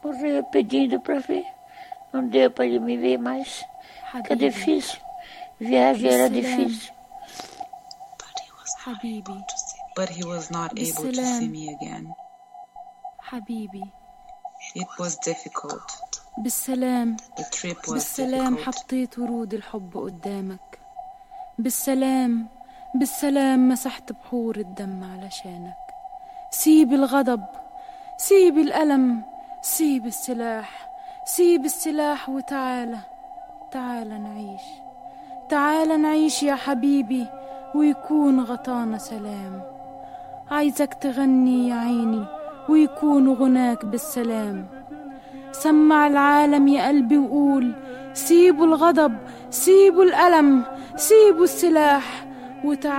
Morria pedindo para ver. Não deu para ele me ver mais. Fica حبيبي difícil. Viagem era بالسلام. difícil. حبيبي But he was not able to بالسلام. see me again. حبيبي It was difficult. بالسلام The trip was بالسلام difficult. حطيت ورود الحب قدامك بالسلام بالسلام مسحت بحور الدم علشانك سيب الغضب سيب الألم سيب السلاح سيب السلاح وتعالى تعالى نعيش تعالى نعيش يا حبيبي ويكون غطانا سلام عايزك تغني يا عيني ويكون غناك بالسلام سمع العالم يا قلبي وقول سيبوا الغضب سيبوا الألم سيبوا السلاح وتعالوا